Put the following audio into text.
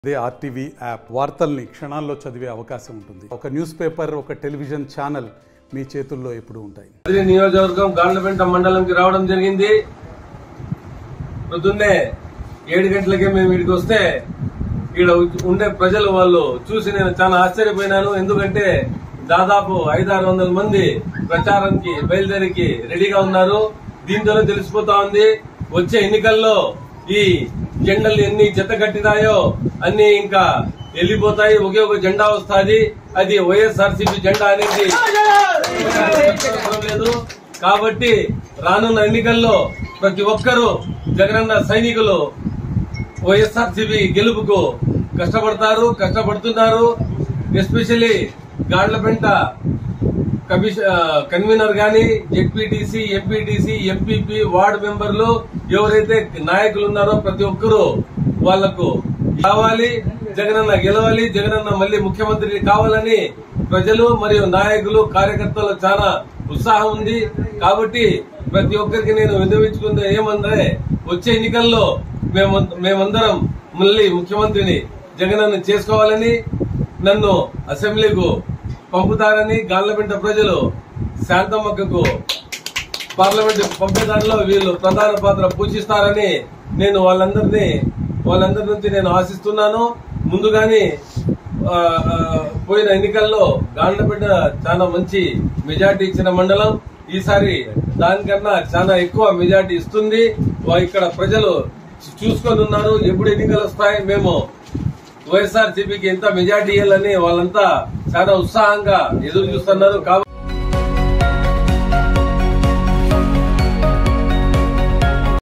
అదే RTV app వార్తల్ని క్షణాల్లో చదివే అవకాశం ఉంటుంది ఒక న్యూస్ పేపర్ ఒక టెలివిజన్ ఛానల్ మీ చేతుల్లో ఎప్పుడూ ఉంటాయి కదిరి నియోజకవర్గం గాండ్లపెంట మండలంకి రావడం జరిగింది పొద్దున్నే ఏడు గంటలకే మేము ఇక్కడికి వస్తే ఇక్కడ ఉండే ప్రజలు వాళ్ళు చూసి నేను చాలా ఆశ్చర్యపోయినాను ఎందుకంటే దాదాపు ఐదారు వందల మంది ప్రచారానికి బయలుదేరికి రెడీగా ఉన్నారు దీంతోనే తెలిసిపోతా ఉంది వచ్చే ఎన్నికల్లో ఈ జెండలు ఎన్ని జత కట్టినాయో అన్ని ఇంకా వెళ్ళిపోతాయి ఒకే ఒక జెండా వస్తాది అది వైఎస్ఆర్సీపీ జెండా అనేది అవసరం లేదు కాబట్టి రానున్న ఎన్నికల్లో ప్రతి ఒక్కరూ జగనన్న సైనికులు వైఎస్ఆర్సీపీ గెలుపుకు కష్టపడతారు కష్టపడుతున్నారు ఎస్పెషల్లీ గాడ్లపెంట కమిషన్ కన్వీనర్ గాని జెడ్పీటీసీ ఎంపీటీసీ ఎంపీపీ వార్డు మెంబర్లు ఎవరైతే నాయకులు ఉన్నారో ప్రతి ఒక్కరూ వాళ్లకు కావాలి జగనన్న గెలవాలి జగనన్న మళ్ళీ ముఖ్యమంత్రి కావాలని ప్రజలు మరియు నాయకులు కార్యకర్తలు చాలా ఉత్సాహం ఉంది కాబట్టి ప్రతి ఒక్కరికి నేను విన్నవించుకుంది ఏమంటే వచ్చే ఎన్నికల్లో మేము మేమందరం మళ్ళీ ముఖ్యమంత్రిని జగనన్న చేసుకోవాలని నన్ను అసెంబ్లీకు పంపుతారని గాళ్లబింట ప్రజలు శాంతమ్మక్కకు పార్లమెంట్ పంపేదానిలో వీళ్ళు ప్రధాన పాత్ర పోషిస్తారని నేను వాళ్ళందరినీ వాళ్ళందరి నుంచి నేను ఆశిస్తున్నాను ముందుగానే ఆ, ఆ, పోయిన ఎన్నికల్లో గాండ్లపేట చాలా మంచి మెజార్టీ ఇచ్చిన మండలం ఈసారి దానికన్నా చాలా ఎక్కువ మెజార్టీ ఇస్తుంది వా- ఇక్కడ ప్రజలు చూసుకొని ఉన్నారు ఎప్పుడు ఎన్నికలు వస్తాయి మేము వైఎస్ఆర్ సిపికి ఎంత మెజార్టీ ఇవ్వాలని వాళ్ళంతా చాలా ఉత్సాహంగా ఎదురు చూస్తున్నారు కాబట్టి